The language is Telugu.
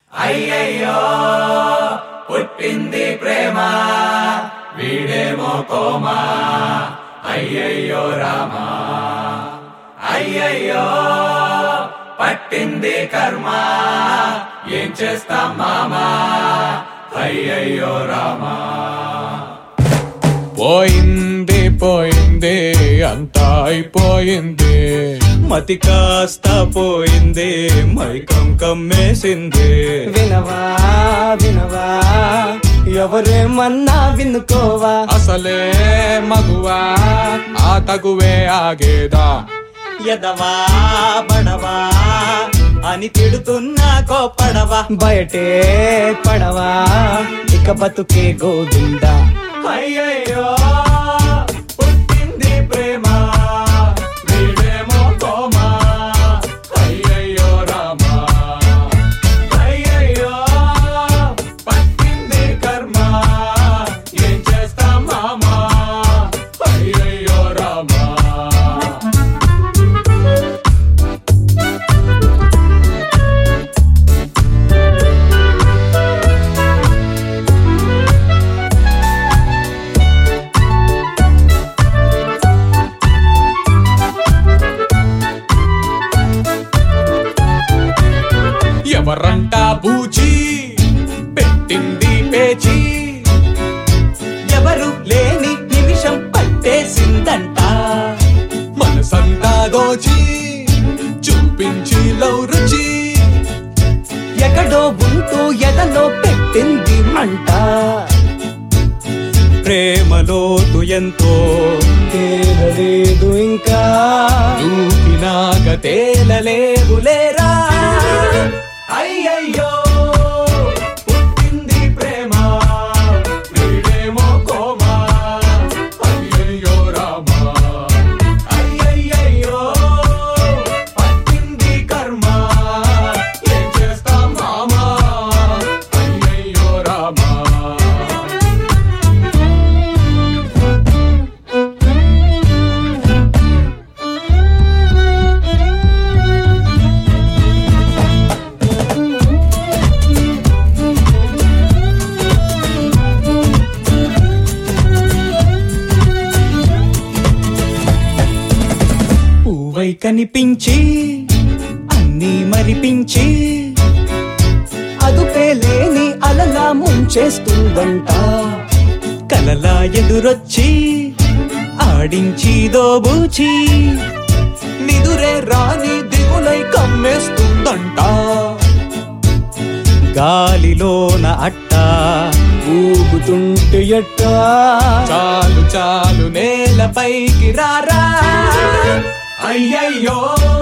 అయ్యయ్యో పుట్టింది ప్రేమ వీడేమో కోమా అయ్యయ్యో రామా అయ్యయ్యో పట్టింది కర్మ ఏం చేస్తాం మామా అయ్యయ్యో రామా పోయింది పోయింది అంతా అయిపోయింది మతి కాస్త పోయింది మైకం కమ్మేసింది వినవా వినవా ఎవరేమన్నా వినుకోవా అసలే మగువా ఆ తగువే ఆగేదా ఎదవా బడవా అని తిడుతున్నా కోపడవా బయటే పడవా ఇక బతుకే గోవిందా అయ్యయ్యో పుట్టింది ప్రేమ వీడేమో కోమా అయ్యయ్యో రామా అయ్యయ్యో పట్టింది కర్మ ఏం చేస్తాం మామా అయ్యయ్యో రామా ఎవరంటా బూచి పెట్టింది పేచి ఎవరు లేని నిమిషం పట్టేసిందంట మనసంతా దోచి చూపించి లవ్ రుచి ఎక్కడో ఉంటూ ఎదలో పెట్టింది మంట ప్రేమలోతు ఎంతో తేలలేదు ఇంకా దూకినాక తేలలేవులేరా అయ్యయ్యో పుట్టింది ప్రేమ వీడేమో కోమా అయ్యయ్యో రామా అయ్యయ్యో పట్టింది కర్మ ఏం చేస్తాం మామా అయ్యయ్యో రామా పువ్వై కనిపించి అన్నీ మరిపించి అదుపే లేని అలలా ముంచేస్తుందంట కలలా ఎదురొచ్చి ఆడించి దోబూచి నిదురే రాని దిగులై కమ్మేస్తుందంట గాలిలోన అట్ట ఊగుతుంటే ఎట్టా చాలు చాలు నేలపైకి రారా అయ్యయ్యో